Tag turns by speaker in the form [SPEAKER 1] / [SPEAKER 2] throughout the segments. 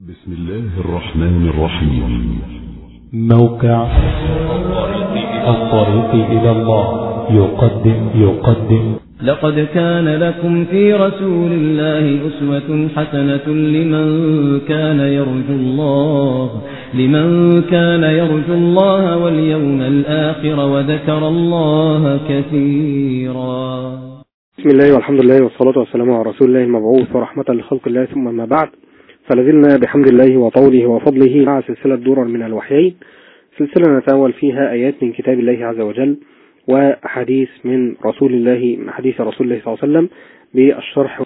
[SPEAKER 1] بسم الله الرحمن الرحيم
[SPEAKER 2] موقع الطريق إلى الله يقدم يقدم
[SPEAKER 3] لقد كان لكم في رسول الله أسوة حسنة لمن كان يرجو الله لمن كان يرجو الله واليوم الآخر وذكر الله كثيرا
[SPEAKER 4] بسم الله والحمد لله والصلاة والسلام على رسول الله المبعوث ورحمة لخلق الله ثم ما بعد فلازلنا بحمد الله وطوله وفضله مع سلسلة درر من الوحيين سلسلة نتناول فيها آيات من كتاب الله عز وجل وأحاديث من رسول الله من حديث رسول الله صلى الله عليه وسلم بالشرح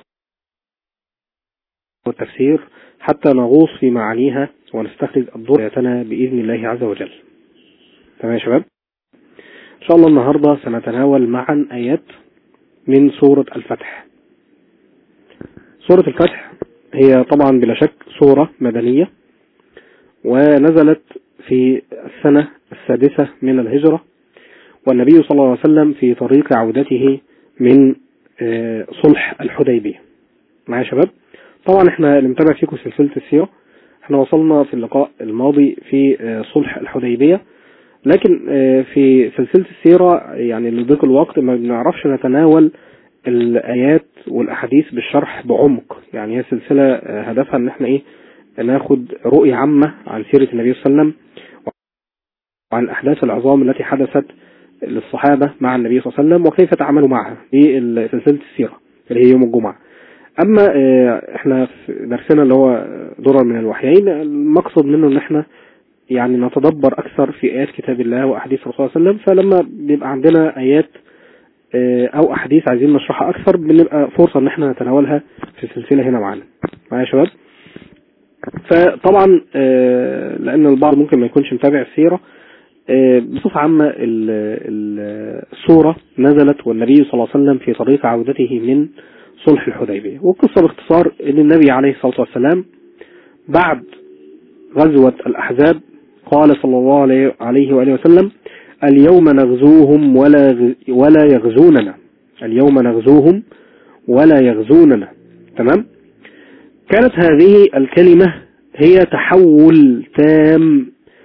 [SPEAKER 4] والتفسير حتى نغوص في معانيها ونستخرج الدريتنا بإذن الله عز وجل تمام يا شباب إن شاء الله النهاردة سنتناول معا آيات من سورة الفتح سورة الفتح هي طبعا بلا شك سورة مدنية ونزلت في السنة السادسة من الهجرة والنبي صلى الله عليه وسلم في طريق عودته من صلح الحديبية معايا يا شباب طبعا احنا اللي متابع فيكم سلسلة السيرة احنا وصلنا في اللقاء الماضي في صلح الحديبية لكن في سلسلة السيرة يعني لضيق الوقت ما بنعرفش نتناول الآيات والأحاديث بالشرح بعمق يعني هي سلسلة هدفها ان احنا ايه ناخد رؤية عامة عن سيرة النبي صلى الله عليه وسلم وعن الأحداث العظام التي حدثت للصحابة مع النبي صلى الله عليه وسلم وكيف تعاملوا معها في سلسلة السيرة اللي هي يوم الجمعة أما احنا في درسنا اللي هو درر من الوحيين المقصد منه ان احنا يعني نتدبر أكثر في آيات كتاب الله وأحاديث الرسول صلى الله عليه وسلم فلما بيبقى عندنا آيات أو أحاديث عايزين نشرحها أكثر بنبقى فرصة إن احنا نتناولها في السلسلة هنا معانا معايا يا شباب فطبعا لأن البعض ممكن ما يكونش متابع السيرة بصفة عامة السورة نزلت والنبي صلى الله عليه وسلم في طريق عودته من صلح الحديبية والقصة باختصار ان النبي عليه الصلاة والسلام بعد غزوة الأحزاب قال صلى الله عليه وآله وسلم اليوم نغزوهم ولا ولا يغزوننا اليوم نغزوهم ولا يغزوننا تمام كانت هذه الكلمة هي تحول تام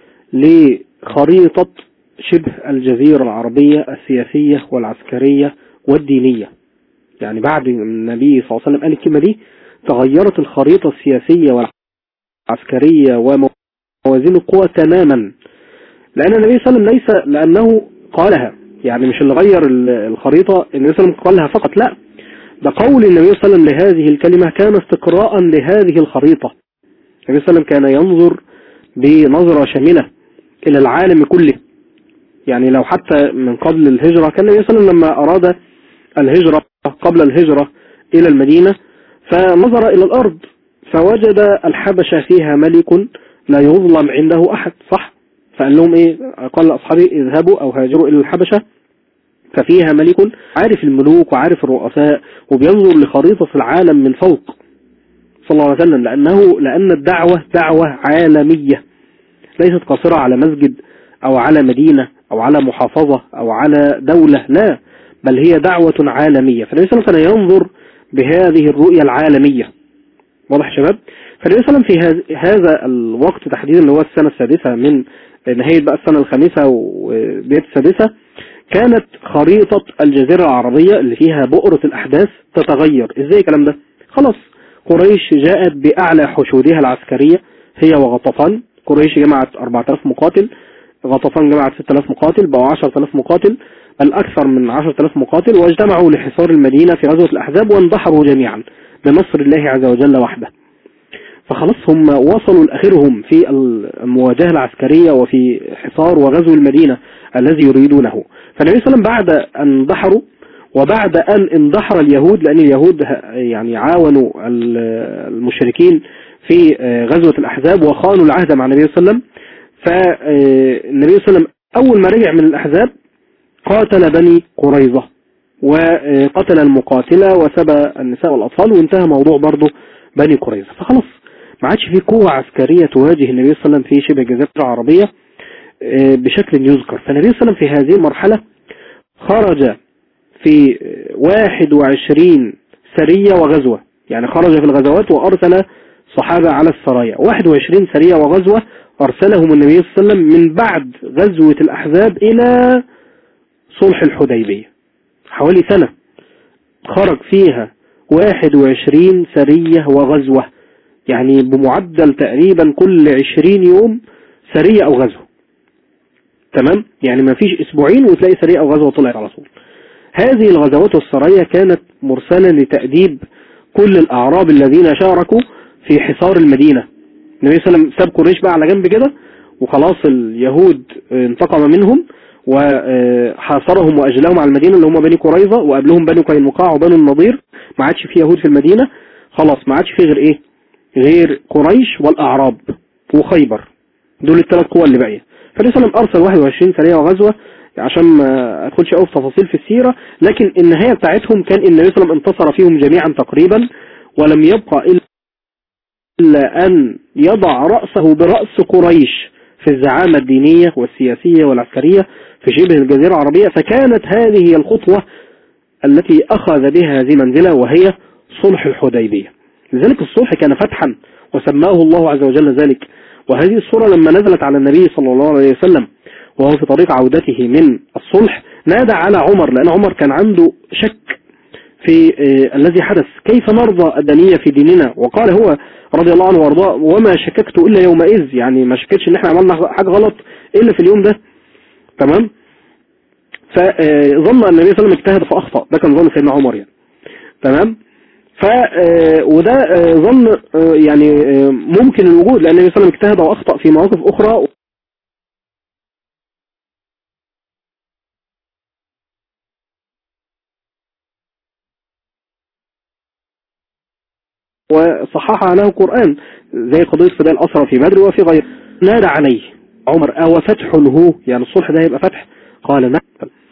[SPEAKER 4] لخريطة شبه الجزيرة العربية السياسية والعسكرية والدينية يعني بعد النبي صلى الله عليه وسلم قال الكلمة دي تغيرت الخريطة السياسية والعسكرية وموازين القوى تماما لأن النبي صلى الله عليه وسلم ليس لأنه قالها يعني مش اللي غير الخريطة النبي صلى الله عليه وسلم قالها فقط لا ده قول النبي صلى الله عليه وسلم لهذه الكلمة كان استقراء لهذه الخريطة النبي صلى الله عليه وسلم كان ينظر بنظرة شاملة إلى العالم كله يعني لو حتى من قبل الهجرة كان النبي صلى الله عليه وسلم لما أراد الهجرة قبل الهجرة إلى المدينة فنظر إلى الأرض فوجد الحبشة فيها ملك لا يظلم عنده أحد صح فقال لهم ايه قال لاصحابه اذهبوا او هاجروا الى الحبشة ففيها ملك عارف الملوك وعارف الرؤساء وبينظر لخريطة العالم من فوق صلى الله عليه وسلم لانه لان الدعوة دعوة عالمية ليست قاصرة على مسجد او على مدينة او على محافظة او على دولة لا بل هي دعوة عالمية فالنبي صلى الله عليه وسلم ينظر بهذه الرؤية العالمية واضح يا شباب فالنبي صلى الله عليه وسلم في هذا الوقت تحديدا اللي هو السنة السادسة من نهاية بقى السنة الخامسة وبداية السادسة كانت خريطة الجزيرة العربية اللي فيها بؤرة الأحداث تتغير ازاي الكلام ده خلاص قريش جاءت بأعلى حشودها العسكرية هي وغطفان قريش جمعت 4000 مقاتل غطفان جمعت 6000 مقاتل بقوا 10000 مقاتل بل أكثر من 10000 مقاتل واجتمعوا لحصار المدينة في غزوة الأحزاب واندحروا جميعا بنصر الله عز وجل وحده فخلاص هم وصلوا لآخرهم في المواجهة العسكرية وفي حصار وغزو المدينة الذي يريدونه فالنبي صلى الله عليه وسلم بعد أن اندحروا وبعد أن اندحر اليهود لأن اليهود يعني عاونوا المشركين في غزوة الأحزاب وخانوا العهد مع النبي صلى الله عليه وسلم فالنبي صلى الله عليه وسلم أول ما رجع من الأحزاب قاتل بني قريظة وقتل المقاتلة وسبى النساء والأطفال وانتهى موضوع برضه بني قريظة فخلاص ما عادش في قوة عسكرية تواجه النبي صلى الله عليه وسلم في شبه الجزيرة العربية بشكل يذكر فالنبي صلى الله عليه وسلم في هذه المرحلة خرج في 21 سرية وغزوة يعني خرج في الغزوات وأرسل صحابة على السرايا 21 سرية وغزوة أرسلهم النبي صلى الله عليه وسلم من بعد غزوة الأحزاب إلى صلح الحديبية حوالي سنة خرج فيها 21 سرية وغزوة يعني بمعدل تقريبا كل 20 يوم سرية أو غزوة تمام يعني ما فيش أسبوعين وتلاقي سرية أو غزوة طلعت على طول هذه الغزوات والسرايا كانت مرسلة لتأديب كل الأعراب الذين شاركوا في حصار المدينة النبي صلى الله عليه وسلم ساب قريش بقى على جنب كده وخلاص اليهود انتقم منهم وحاصرهم واجلاهم على المدينة اللي هم بني قريظة وقبلهم بني قينقاع وبني النضير ما عادش فيه يهود في المدينة خلاص ما عادش فيه غير ايه غير قريش والاعراب وخيبر دول الثلاث قوى اللي باقيه فالنبي صلى الله عليه وسلم ارسل 21 سريه وغزوه عشان ما ادخلش قوي في تفاصيل في السيره لكن النهايه بتاعتهم كان النبي صلى الله عليه وسلم انتصر فيهم جميعا تقريبا ولم يبقى الا ان يضع راسه براس قريش في الزعامه الدينيه والسياسيه والعسكريه في شبه الجزيره العربيه فكانت هذه هي الخطوه التي اخذ بها هذه المنزله وهي صلح الحديبيه لذلك الصلح كان فتحا وسماه الله عز وجل ذلك وهذه الصورة لما نزلت على النبي صلى الله عليه وسلم وهو في طريق عودته من الصلح نادى على عمر لأن عمر كان عنده شك في آه الذي حدث كيف نرضى الدنية في ديننا وقال هو رضي الله عنه وارضاه وما شككت إلا يومئذ يعني ما شكتش ان احنا عملنا حاجة غلط إلا في اليوم ده تمام فظن النبي صلى الله عليه وسلم اجتهد فأخطأ ده كان ظن سيدنا عمر يعني تمام ف وده ظن يعني ممكن الوجود لأن النبي صلى الله عليه وسلم اجتهد وأخطأ في مواقف أخرى وصححها له قرآن زي قضية فداء الأسرى في بدر وفي غيره نادى عليه عمر أو فتح هو يعني الصلح ده يبقى فتح قال نعم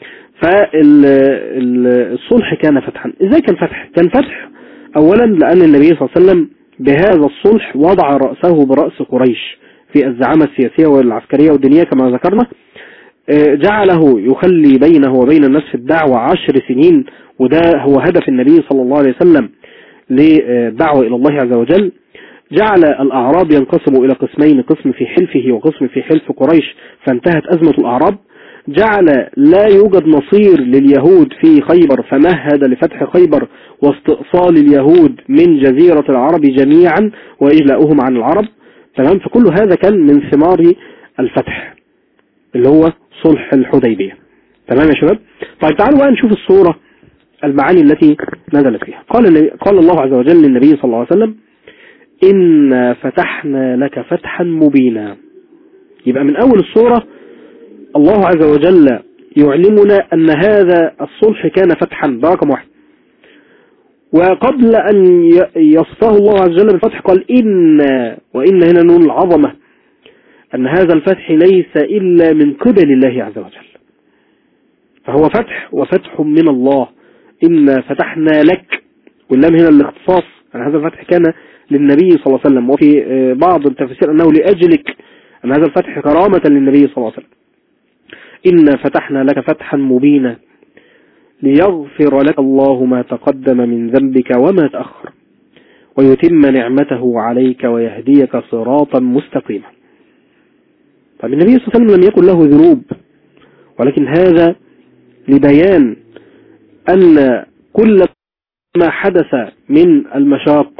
[SPEAKER 4] فالصلح كان فتحا ازاي كان فتح كان فتح اولا لان النبي صلى الله عليه وسلم بهذا الصلح وضع رأسه برأس قريش في الزعامة السياسية والعسكرية والدينية كما ذكرنا جعله يخلي بينه وبين الناس في الدعوة عشر سنين وده هو هدف النبي صلى الله عليه وسلم للدعوة إلى الله عز وجل جعل الأعراب ينقسموا إلى قسمين قسم في حلفه وقسم في حلف قريش فانتهت أزمة الأعراب جعل لا يوجد نصير لليهود في خيبر فمهد لفتح خيبر واستئصال اليهود من جزيرة العرب جميعا وإجلاؤهم عن العرب تمام فكل هذا كان من ثمار الفتح اللي هو صلح الحديبية تمام يا شباب طيب تعالوا بقى نشوف الصورة المعاني التي نزلت فيها قال, قال الله عز وجل للنبي صلى الله عليه وسلم إنا فتحنا لك فتحا مبينا يبقى من أول الصورة الله عز وجل يعلمنا أن هذا الصلح كان فتحا ده رقم واحد وقبل أن يصفه الله عز وجل بالفتح قال إن وإن هنا نون العظمة أن هذا الفتح ليس إلا من قبل الله عز وجل فهو فتح وفتح من الله إنا فتحنا لك واللام هنا الاختصاص أن هذا الفتح كان للنبي صلى الله عليه وسلم وفي بعض التفسير أنه لأجلك أن هذا الفتح كرامة للنبي صلى الله عليه وسلم إنا فتحنا لك فتحا مبينا ليغفر لك الله ما تقدم من ذنبك وما تأخر ويتم نعمته عليك ويهديك صراطا مستقيما طيب النبي صلى الله عليه وسلم لم يكن له ذنوب ولكن هذا لبيان أن كل ما حدث من المشاق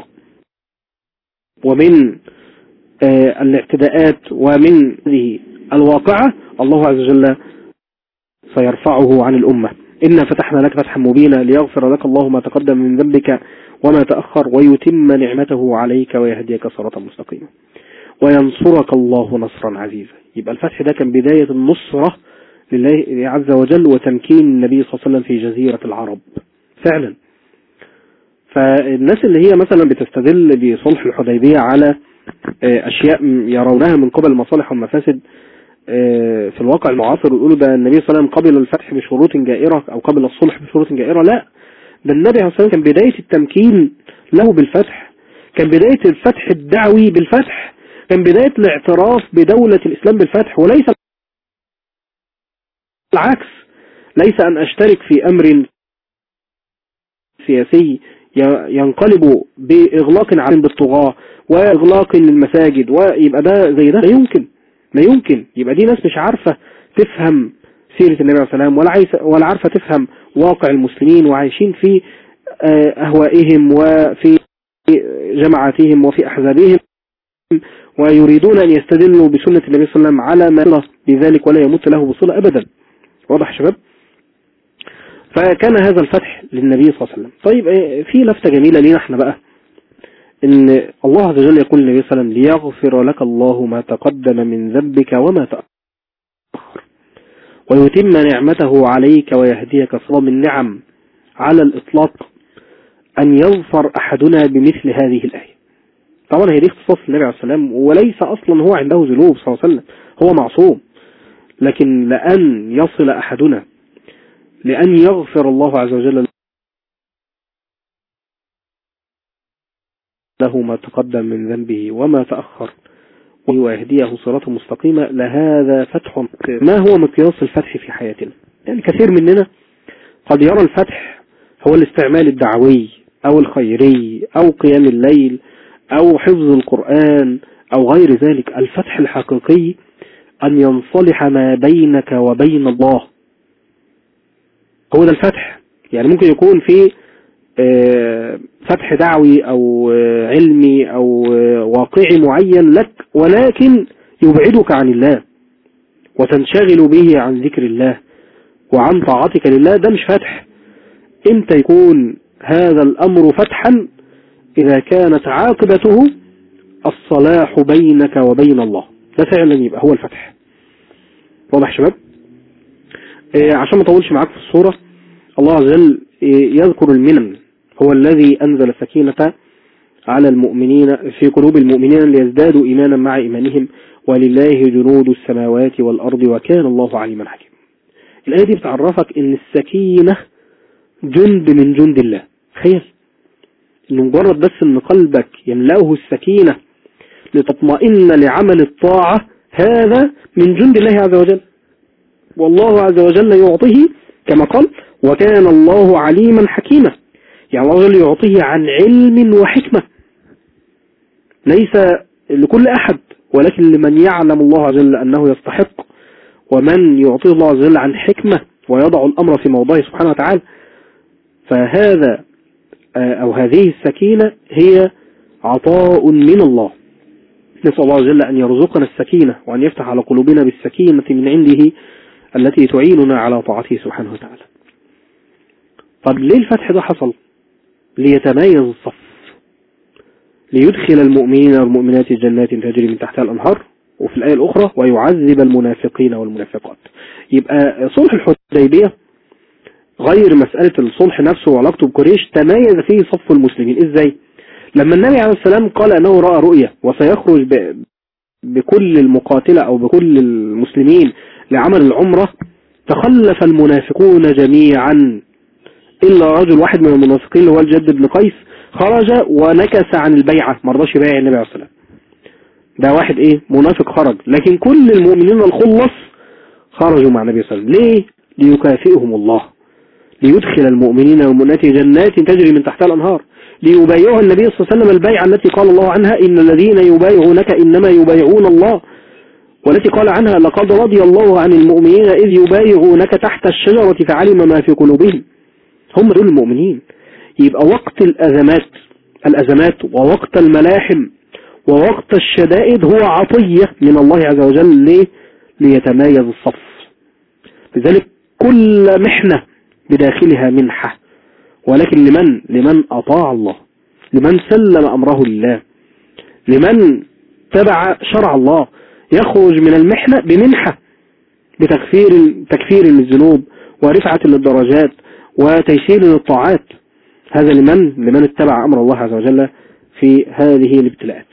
[SPEAKER 4] ومن آه الاعتداءات ومن هذه الواقعة الله عز وجل سيرفعه عن الأمة إنا فتحنا لك فتحا مبينا ليغفر لك الله ما تقدم من ذنبك وما تأخر ويتم نعمته عليك ويهديك صراطا مستقيما وينصرك الله نصرا عزيزا يبقى الفتح ده كان بداية النصرة لله عز وجل وتمكين النبي صلى الله عليه وسلم في جزيرة العرب فعلا فالناس اللي هي مثلا بتستدل بصلح الحديبية على أشياء يرونها من قبل المصالح والمفاسد في الواقع المعاصر ويقولوا ده النبي صلى الله عليه وسلم قبل الفتح بشروط جائرة أو قبل الصلح بشروط جائرة لا ده النبي عليه الصلاة والسلام كان بداية التمكين له بالفتح كان بداية الفتح الدعوي بالفتح كان بداية الاعتراف بدولة الإسلام بالفتح وليس العكس ليس أن أشترك في أمر سياسي ي- ينقلبوا بإغلاق عليهم بالطغاة وإغلاق للمساجد ويبقى ده زي ده لا يمكن لا يمكن يبقى دي ناس مش عارفة تفهم سيرة النبي عليه السلام ولا عايزة ولا عارفة تفهم واقع المسلمين وعايشين في آه، أهوائهم وفي جماعاتهم وفي أحزابهم ويريدون أن يستدلوا بسنة النبي صلى الله عليه وسلم على ما صلة بذلك ولا يمت له بصلة أبدا واضح يا شباب فكان هذا الفتح للنبي صلى الله عليه وسلم طيب آه، في لفتة جميلة لينا احنا بقى ان الله عز وجل يقول للنبي صلى الله عليه وسلم ليغفر لك الله ما تقدم من ذنبك وما تأخر ويتم نعمته عليك ويهديك صلاة من نعم على الإطلاق أن يظفر أحدنا بمثل هذه الآية طبعا هي دي اختصاص النبي عليه السلام وليس أصلا هو عنده ذنوب صلى الله عليه وسلم هو معصوم لكن لأن يصل أحدنا لأن يغفر الله عز وجل له ما تقدم من ذنبه وما تأخر ويهديه صراطا مستقيما لهذا فتح ما هو مقياس الفتح في حياتنا يعني كثير مننا قد يرى الفتح هو الاستعمال الدعوي أو الخيري أو قيام الليل أو حفظ القرآن أو غير ذلك الفتح الحقيقي أن ينصلح ما بينك وبين الله هو ده الفتح يعني ممكن يكون في آه، فتح دعوي أو آه، علمي أو آه، واقعي معين لك ولكن يبعدك عن الله وتنشغل به عن ذكر الله وعن طاعتك لله ده مش فتح امتى يكون هذا الأمر فتحا إذا كانت عاقبته الصلاح بينك وبين الله ده فعلا يبقى هو الفتح واضح يا شباب إيه عشان ما اطولش معاك في الصورة الله عز وجل إيه يذكر المنن هو الذي أنزل السكينة على المؤمنين في قلوب المؤمنين ليزدادوا إيمانا مع إيمانهم ولله جنود السماوات والأرض وكان الله عليما حكيما الآية دي بتعرفك إن السكينة جند من جند الله تخيل إنه مجرد بس إن قلبك يملأه السكينة لتطمئن لعمل الطاعة هذا من جند الله عز وجل والله عز وجل يعطيه كما قال وكان الله عليما حكيما يعني الله عز وجل يعطيه عن علم وحكمة ليس لكل أحد ولكن لمن يعلم الله عز وجل أنه يستحق ومن يعطيه الله عز وجل عن حكمة ويضع الأمر في موضعه سبحانه وتعالى فهذا آه، أو هذه السكينة هي عطاء من الله نسأل الله عز وجل أن يرزقنا السكينة وأن يفتح على قلوبنا بالسكينة من عنده التي تعيننا على طاعته سبحانه وتعالى طب ليه الفتح ده حصل ليتميز الصف ليدخل المؤمنين والمؤمنات جنات تجري من تحتها الأنهار وفي الآية الأخرى ويعذب المنافقين والمنافقات يبقى صلح الحديبية غير مسألة الصلح نفسه وعلاقته بقريش تميز فيه صف المسلمين ازاي لما النبي عليه السلام قال انه رأى رؤية وسيخرج ب... بكل المقاتلة او بكل المسلمين لعمل العمرة تخلف المنافقون جميعا الا رجل واحد من المنافقين اللي هو الجد بن قيس خرج ونكس عن البيعة مرضاش يبايع النبي عليه السلام ده واحد ايه منافق خرج لكن كل المؤمنين الخلص خرجوا مع النبي صلى الله عليه وسلم ليه ليكافئهم الله ليدخل المؤمنين والمؤمنات جنات تجري من تحتها الأنهار ليبايعوا النبي صلى الله عليه وسلم البيعة التي قال الله عنها إن الذين يبايعونك إنما يبايعون الله والتي قال عنها لقد رضي الله عن المؤمنين إذ يبايعونك تحت الشجرة فعلم ما في قلوبهم هم دول المؤمنين يبقى وقت الأزمات الأزمات ووقت الملاحم ووقت الشدائد هو عطية من الله عز وجل ليه؟ ليتمايز الصف لذلك كل محنة بداخلها منحة ولكن لمن لمن أطاع الله لمن سلم أمره لله لمن تبع شرع الله يخرج من المحنة بمنحة بتكفير تكفير للذنوب ورفعة للدرجات وتيسير للطاعات هذا لمن لمن اتبع أمر الله عز وجل في هذه الابتلاءات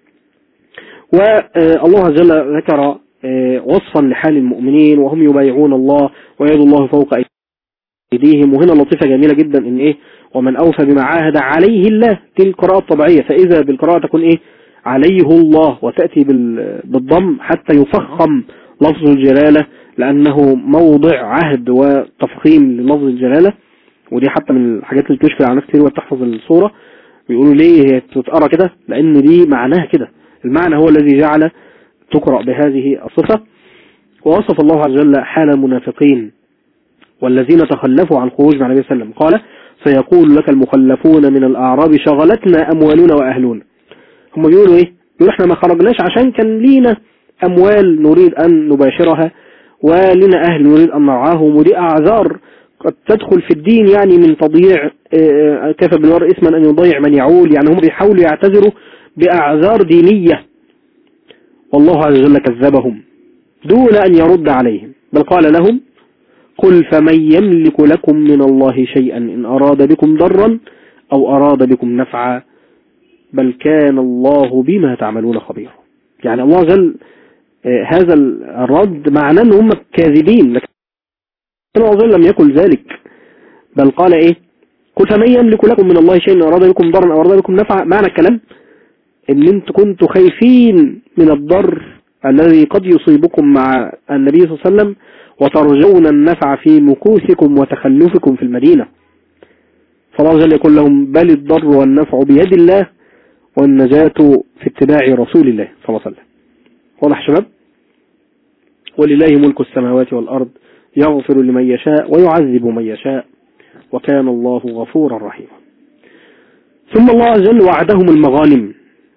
[SPEAKER 4] والله عز وجل ذكر وصفا لحال المؤمنين وهم يبايعون الله ويد الله فوق أيديهم وهنا لطيفة جميلة جدا إن إيه ومن أوفى بما عاهد عليه الله دي القراءة الطبيعية فإذا بالقراءة تكون إيه عليه الله وتأتي بالضم حتى يفخم لفظ الجلالة لأنه موضع عهد وتفخيم للفظ الجلالة ودي حتى من الحاجات اللي بتشكل على ناس كتير وهي بتحفظ الصورة بيقولوا ليه هي تتقرا كده لان دي معناها كده المعنى هو الذي جعل تقرأ بهذه الصفة ووصف الله عز وجل حال المنافقين والذين تخلفوا عن خروج مع النبي صلى الله عليه وسلم قال سيقول لك المخلفون من الأعراب شغلتنا أموالنا وأهلنا هم بيقولوا إيه بيقولوا إحنا ما خرجناش عشان كان لينا أموال نريد أن نباشرها ولنا أهل نريد أن نرعاهم ودي أعذار قد تدخل في الدين يعني من تضييع آه، كفى بالمرء اسما أن يضيع من يعول يعني هم بيحاولوا يعتذروا بأعذار دينية والله عز وجل كذبهم دون أن يرد عليهم بل قال لهم قل فمن يملك لكم من الله شيئا إن أراد بكم ضرا أو أراد بكم نفعا بل كان الله بما تعملون خبيرا يعني الله عز وجل آه، هذا الرد معناه ان هم كاذبين لكن الله عز وجل لم يقل ذلك بل قال ايه قل فمن يملك لكم من الله شيئا إن أراد بكم ضرا أو أراد بكم نفعا معنى الكلام ان انتم كنتوا خايفين من الضر الذي قد يصيبكم مع النبي صلى الله عليه وسلم وترجون النفع في مكوثكم وتخلفكم في المدينة فالله عز وجل يقول لهم بل الضر والنفع بيد الله والنجاة في اتباع رسول الله صلى الله عليه وسلم واضح يا شباب ولله ملك السماوات والأرض يغفر لمن يشاء ويعذب من يشاء وكان الله غفورا رحيما ثم الله عز وجل وعدهم المغانم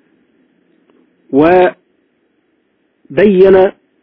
[SPEAKER 4] وبين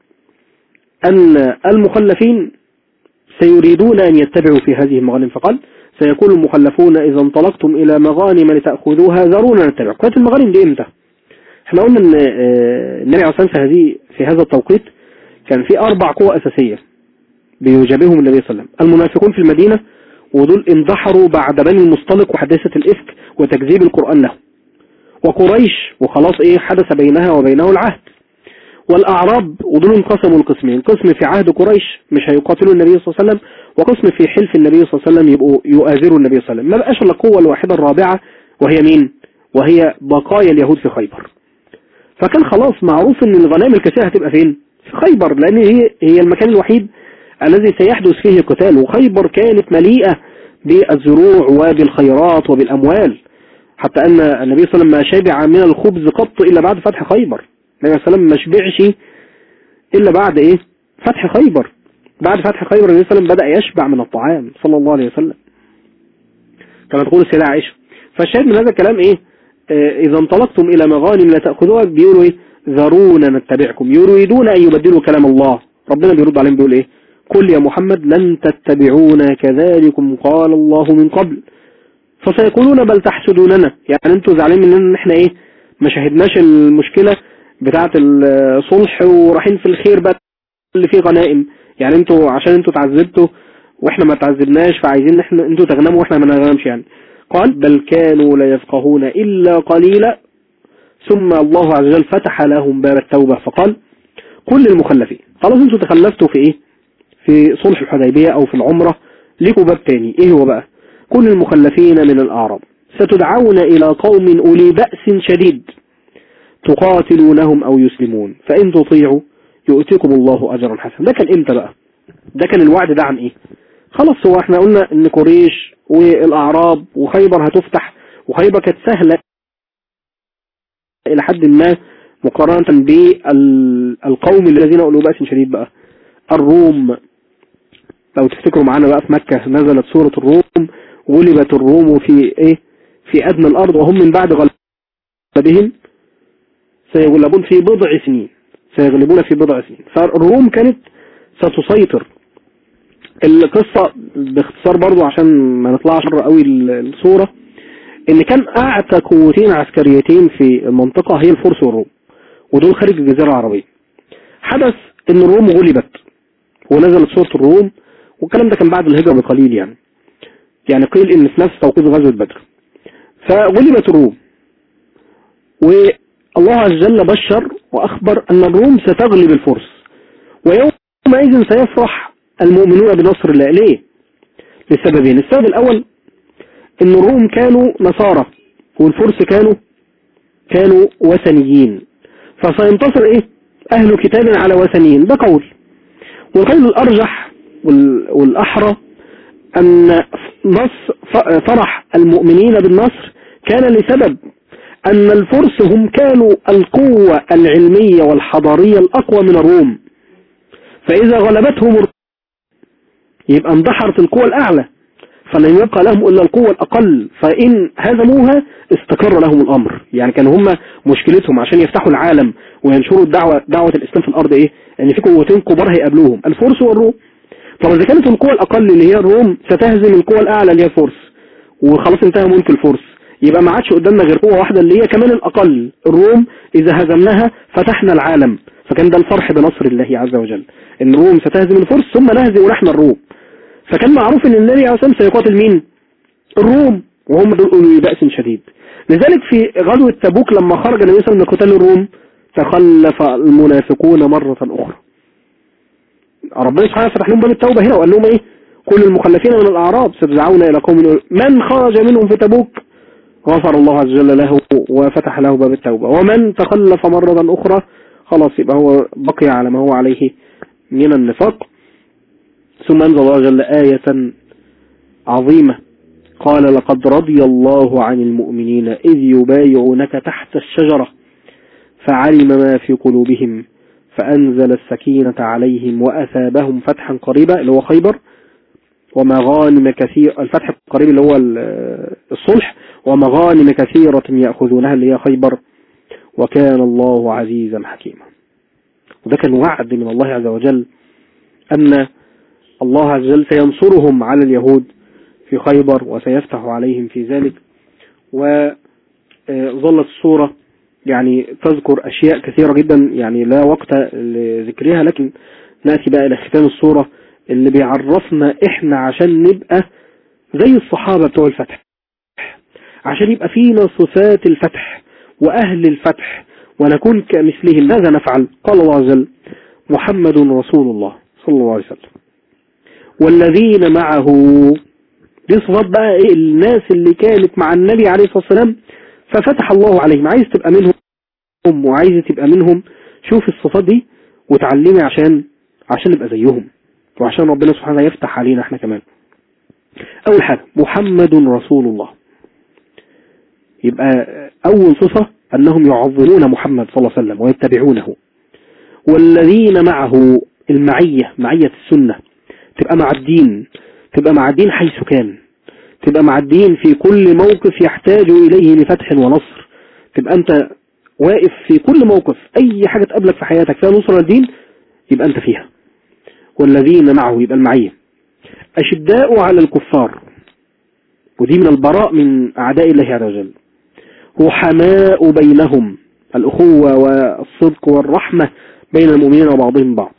[SPEAKER 4] أن المخلفين سيريدون أن يتبعوا في هذه المغانم فقال سيقول المخلفون إذا انطلقتم إلى مغانم لتأخذوها ذرونا نتبع كانت المغانم دي إمتى احنا قلنا ان آه، النبي عليه الصلاة والسلام في هذه في هذا التوقيت كان في أربع قوى أساسية بيجابههم النبي صلى الله عليه وسلم المنافقون في المدينة ودول اندحروا بعد بني المصطلق وحادثة الإفك وتكذيب القرآن له وقريش وخلاص ايه حدث بينها وبينه العهد والأعراب ودول انقسموا القسمين قسم في عهد قريش مش هيقاتلوا النبي صلى الله عليه وسلم وقسم في حلف النبي صلى الله عليه وسلم يبقوا يؤازروا النبي صلى الله عليه وسلم ما بقاش الا القوة الواحدة الرابعة وهي مين وهي بقايا اليهود في خيبر فكان خلاص معروف ان الغنائم الكثيرة هتبقى فين في خيبر لان هي هي المكان الوحيد الذي سيحدث فيه القتال وخيبر كانت مليئة بالزروع وبالخيرات وبالأموال حتى أن النبي صلى الله عليه وسلم ما شبع من الخبز قط إلا بعد فتح خيبر النبي صلى الله عليه وسلم ما شبعش إلا بعد إيه فتح خيبر بعد فتح خيبر النبي صلى الله عليه وسلم بدأ يشبع من الطعام صلى الله عليه وسلم كما تقول السيدة عائشة فالشاهد من هذا الكلام إيه آه إذا انطلقتم إلى مغانم لا تأخذوها بيقولوا إيه ذرونا نتبعكم يريدون أن يبدلوا كلام الله ربنا بيرد عليهم بيقول إيه قل يا محمد لن تتبعونا كذلكم قال الله من قبل فسيقولون بل تحسدوننا يعني انتوا زعلانين مننا ان احنا ايه ما شاهدناش المشكلة بتاعة الصلح ورايحين في الخير بقى اللي فيه غنائم يعني انتوا عشان انتوا تعذبتوا واحنا ما تعذبناش فعايزين احنا انتوا تغنموا واحنا ما نغنمش يعني قال بل كانوا لا يفقهون الا قليلا ثم الله عز وجل فتح لهم باب التوبة فقال كل المخلفين خلاص انتوا تخلفتوا في ايه في صلح الحديبية او في العمرة ليكوا باب تاني ايه هو بقى كل المخلفين من الاعراب ستدعون الى قوم اولي بأس شديد تقاتلونهم او يسلمون فان تطيعوا يؤتيكم الله اجرا حسنا ده كان امتى بقى ده كان الوعد ده عن ايه خلاص هو احنا قلنا ان قريش والاعراب وخيبر هتفتح وخيبر كانت سهلة الى حد ما مقارنة بالقوم الذين اولوا بأس شديد بقى الروم لو تفتكروا معانا بقى في مكة نزلت سورة الروم غلبت الروم في ايه في ادنى الارض وهم من بعد غلبهم سيغلبون في بضع سنين سيغلبون في بضع سنين فالروم كانت ستسيطر القصة باختصار برضو عشان ما نطلعش بره قوي الصورة ان كان اعتى قوتين عسكريتين في المنطقة هي الفرس والروم ودول خارج الجزيرة العربية حدث ان الروم غلبت ونزلت سورة الروم والكلام ده كان بعد الهجرة بقليل يعني يعني قيل ان في نفس توقيت غزوة بدر فغلبت الروم والله عز وجل بشر واخبر ان الروم ستغلب الفرس ويومئذ سيفرح المؤمنون بنصر الله ليه لسببين السبب الاول ان الروم كانوا نصارى والفرس كانوا كانوا وثنيين فسينتصر ايه اهل كتاب على وثنيين ده قول والقول الارجح والاحرى أن نص فرح المؤمنين بالنصر كان لسبب أن الفرس هم كانوا القوة العلمية والحضارية الأقوى من الروم فإذا غلبتهم الروم يبقى اندحرت القوة الأعلى فلن يبقى لهم إلا القوة الأقل فإن هزموها استقر لهم الأمر يعني كانوا هم مشكلتهم عشان يفتحوا العالم وينشروا الدعوة دعوة الإسلام في الأرض إيه أن في قوتين كبار هيقابلوهم الفرس والروم طب إذا كانت القوة الأقل اللي هي الروم ستهزم القوة الأعلى اللي هي الفرس وخلاص انتهى ملك الفرس يبقى ما عادش قدامنا غير قوة واحدة اللي هي كمان الأقل الروم إذا هزمناها فتحنا العالم فكان ده الفرح بنصر الله عز وجل ان الروم ستهزم الفرس ثم نهزم نحن الروم فكان معروف ان النبي عليه الصلاة والسلام سيقاتل مين الروم وهم دول أولي بأس شديد لذلك في غزوة تبوك لما خرج النبي صلى الله عليه وسلم من قتال الروم تخلف المنافقون مرة أخرى ربنا سبحانه فتح لهم باب التوبة هنا وقال لهم ايه كل المخلفين من الأعراب ستدعون إلى قوم من خرج منهم في تبوك غفر الله عز وجل له وفتح له باب التوبة ومن تخلف مرة أخرى خلاص يبقى هو بقي على ما هو عليه من النفاق ثم أنزل الله جل آية عظيمة قال لقد رضي الله عن المؤمنين إذ يبايعونك تحت الشجرة فعلم ما في قلوبهم فأنزل السكينة عليهم وأثابهم فتحا قريبا اللي هو خيبر ومغانم كثير الفتح القريب اللي هو الصلح ومغانم كثيرة يأخذونها اللي هي خيبر وكان الله عزيزا حكيما وده كان وعد من الله عز وجل أن الله عز وجل سينصرهم على اليهود في خيبر وسيفتح عليهم في ذلك وظلت الصورة يعني تذكر أشياء كثيرة جدا يعني لا وقت لذكرها لكن نأتي بقى إلى ختام الصورة اللي بيعرفنا إحنا عشان نبقى زي الصحابة بتوع الفتح عشان يبقى فينا صفات الفتح وأهل الفتح ونكون كمثلهم ماذا نفعل قال الله عز وجل محمد رسول الله صلى الله عليه وسلم والذين معه دي صفات بقى ايه الناس اللي كانت مع النبي عليه الصلاة والسلام ففتح الله عليهم عايز تبقى منهم وعايز تبقى منهم شوف الصفات دي وتعلمي عشان عشان نبقى زيهم وعشان ربنا سبحانه يفتح علينا احنا كمان اول حاجة محمد رسول الله يبقى اول صفة انهم يعظمون محمد صلى الله عليه وسلم ويتبعونه والذين معه المعية معية السنة تبقى مع الدين تبقى مع الدين حيث كان تبقى مع الدين في كل موقف يحتاج إليه لفتح ونصر تبقى أنت واقف في كل موقف أي حاجة تقابلك في حياتك فيها نصر الدين يبقى أنت فيها والذين معه يبقى المعية أشداء على الكفار ودي من البراء من أعداء الله عز وجل رحماء بينهم الأخوة والصدق والرحمة بين المؤمنين وبعضهم بعض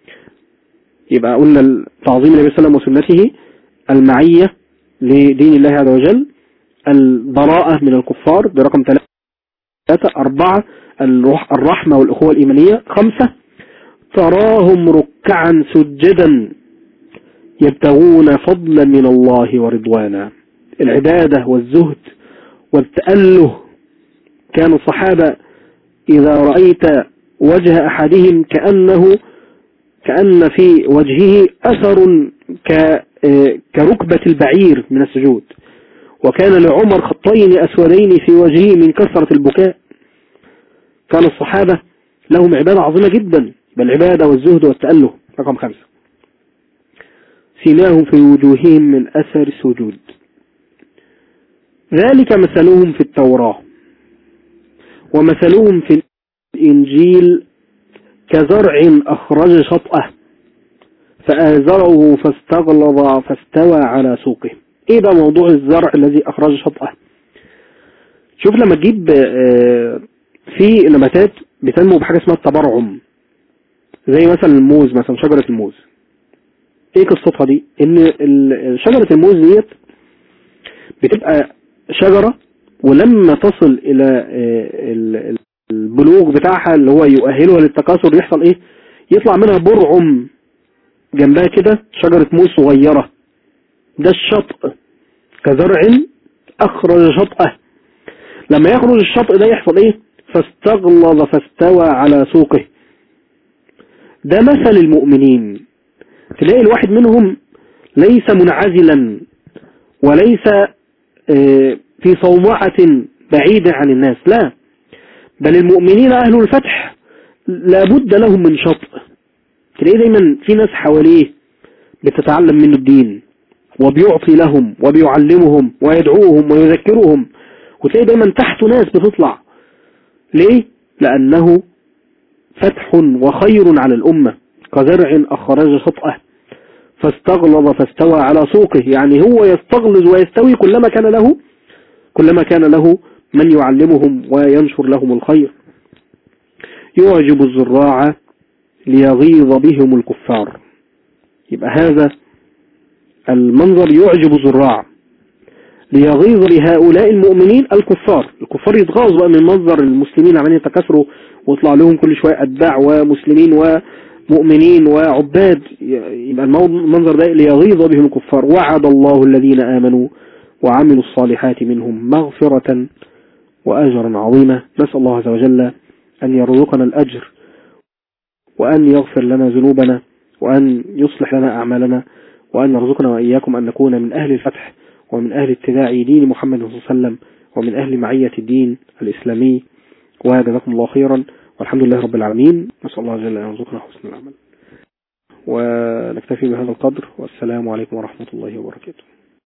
[SPEAKER 4] يبقى قلنا تعظيم النبي صلى الله عليه وسلم وسنته المعية لدين الله عز وجل البراءة من الكفار برقم ثلاثة أربعة الرحمة والأخوة الإيمانية خمسة تراهم ركعا سجدا يبتغون فضلا من الله ورضوانا العبادة والزهد والتأله كان الصحابة إذا رأيت وجه أحدهم كأنه كأن في وجهه أثر كركبة البعير من السجود وكان لعمر خطين أسودين في وجهه من كثرة البكاء كان الصحابة لهم عبادة عظيمة جدا بالعبادة والزهد والتأله رقم خمسة سيماهم في وجوههم من أثر السجود ذلك مثلهم في التوراة ومثلهم في الإنجيل كزرع أخرج شطأه فآزره فاستغلظ فاستوى على سوقه ايه بقى موضوع الزرع الذي أخرج شطأه شوف لما تجيب في نباتات بتنمو بحاجة اسمها التبرعم زي مثلا الموز مثلا شجرة الموز ايه قصتها دي ان شجرة الموز ديت بتبقى شجرة ولما تصل الى البلوغ بتاعها اللي هو يؤهلها للتكاثر يحصل ايه يطلع منها برعم جنبها كده شجرة موز صغيرة ده الشطء كزرع اخرج شطأه لما يخرج الشطء ده يحصل ايه فاستغلظ فاستوى على سوقه ده مثل المؤمنين تلاقي الواحد منهم ليس منعزلا وليس آه، في صومعة بعيدة عن الناس لا بل المؤمنين أهل الفتح لابد لهم من شطء تلاقيه دايما في ناس حواليه بتتعلم منه الدين وبيعطي لهم وبيعلمهم ويدعوهم ويذكرهم وتلاقي دايما تحته ناس بتطلع ليه؟ لأنه فتح وخير على الأمة كزرع أخرج شطأه فاستغلظ فاستوى على سوقه يعني هو يستغلظ ويستوي كلما كان له كلما كان له من يعلمهم وينشر لهم الخير يعجب الزراع ليغيظ بهم الكفار يبقى هذا المنظر يعجب الزراع ليغيظ لهؤلاء المؤمنين الكفار الكفار يتغاظوا بقى من منظر المسلمين عمالين يتكاثروا ويطلع لهم كل شوية أتباع ومسلمين ومؤمنين وعباد يبقى المنظر ده ليغيظ بهم الكفار وعد الله الذين آمنوا وعملوا الصالحات منهم مغفرة وأجرا عظيما نسأل الله عز وجل أن يرزقنا الأجر وأن يغفر لنا ذنوبنا وأن يصلح لنا أعمالنا وأن يرزقنا وإياكم أن نكون من أهل الفتح ومن أهل اتباع دين محمد صلى الله عليه وسلم ومن أهل معية الدين الإسلامي وجزاكم الله خيرا والحمد لله رب العالمين نسأل الله جل أن يرزقنا حسن العمل ونكتفي بهذا القدر والسلام عليكم ورحمة الله وبركاته